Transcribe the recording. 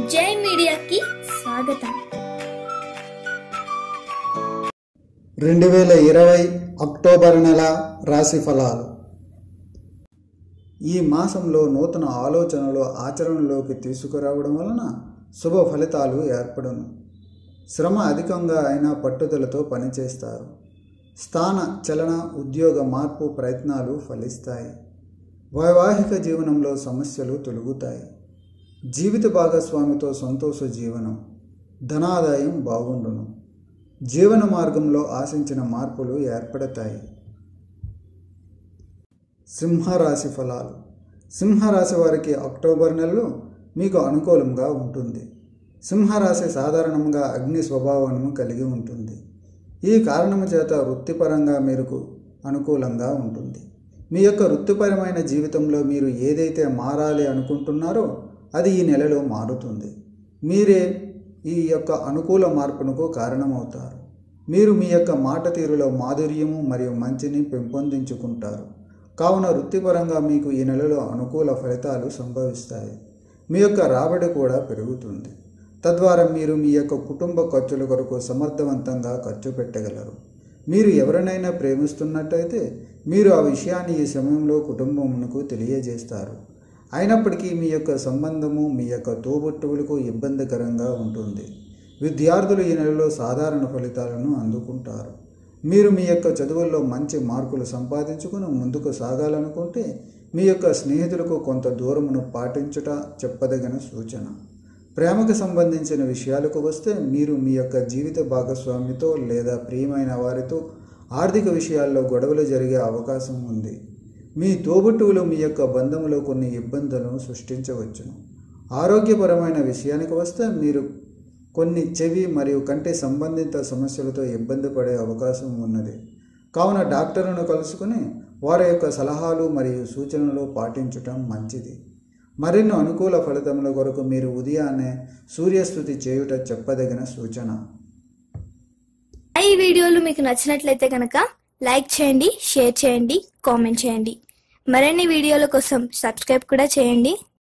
జై మీడియాకి స్వాగతం రెండు వేల ఇరవై అక్టోబర్ నెల రాశి ఫలాలు ఈ మాసంలో నూతన ఆలోచనలు ఆచరణలోకి తీసుకురావడం వలన శుభ ఫలితాలు ఏర్పడును శ్రమ అధికంగా అయినా పట్టుదలతో పనిచేస్తారు స్థాన చలన ఉద్యోగ మార్పు ప్రయత్నాలు ఫలిస్తాయి వైవాహిక జీవనంలో సమస్యలు తొలగుతాయి జీవిత భాగస్వామితో సంతోష జీవనం ధనాదాయం బాగుండును జీవన మార్గంలో ఆశించిన మార్పులు ఏర్పడతాయి సింహరాశి ఫలాలు సింహరాశి వారికి అక్టోబర్ నెలలో మీకు అనుకూలంగా ఉంటుంది సింహరాశి సాధారణంగా అగ్ని స్వభావము కలిగి ఉంటుంది ఈ కారణము చేత వృత్తిపరంగా మీకు అనుకూలంగా ఉంటుంది మీ యొక్క వృత్తిపరమైన జీవితంలో మీరు ఏదైతే మారాలి అనుకుంటున్నారో అది ఈ నెలలో మారుతుంది మీరే ఈ యొక్క అనుకూల మార్పునకు కారణమవుతారు మీరు మీ యొక్క మాట తీరులో మాధుర్యము మరియు మంచిని పెంపొందించుకుంటారు కావున వృత్తిపరంగా మీకు ఈ నెలలో అనుకూల ఫలితాలు సంభవిస్తాయి మీ యొక్క రాబడి కూడా పెరుగుతుంది తద్వారా మీరు మీ యొక్క కుటుంబ ఖర్చుల కొరకు సమర్థవంతంగా ఖర్చు పెట్టగలరు మీరు ఎవరినైనా ప్రేమిస్తున్నట్టయితే మీరు ఆ విషయాన్ని ఈ సమయంలో కుటుంబమునకు తెలియజేస్తారు అయినప్పటికీ మీ యొక్క సంబంధము మీ యొక్క తోబుట్టువులకు ఇబ్బందికరంగా ఉంటుంది విద్యార్థులు ఈ నెలలో సాధారణ ఫలితాలను అందుకుంటారు మీరు మీ యొక్క చదువుల్లో మంచి మార్కులు సంపాదించుకుని ముందుకు సాగాలనుకుంటే మీ యొక్క స్నేహితులకు కొంత దూరమును పాటించుట చెప్పదగిన సూచన ప్రేమకు సంబంధించిన విషయాలకు వస్తే మీరు మీ యొక్క జీవిత భాగస్వామితో లేదా ప్రియమైన వారితో ఆర్థిక విషయాల్లో గొడవలు జరిగే అవకాశం ఉంది మీ తోబుట్టువులు మీ యొక్క బంధంలో కొన్ని ఇబ్బందులను సృష్టించవచ్చును ఆరోగ్యపరమైన విషయానికి వస్తే మీరు కొన్ని చెవి మరియు కంటి సంబంధిత సమస్యలతో ఇబ్బంది పడే అవకాశం ఉన్నది కావున డాక్టర్ను కలుసుకుని వారి యొక్క సలహాలు మరియు సూచనలు పాటించటం మంచిది మరిన్ని అనుకూల ఫలితముల కొరకు మీరు ఉదయాన్నే సూర్యస్థుతి చేయుట చెప్పదగిన సూచన ఈ వీడియోలు మీకు నచ్చినట్లయితే కనుక లైక్ చేయండి షేర్ చేయండి కామెంట్ చేయండి మరిన్ని వీడియోల కోసం సబ్స్క్రైబ్ కూడా చేయండి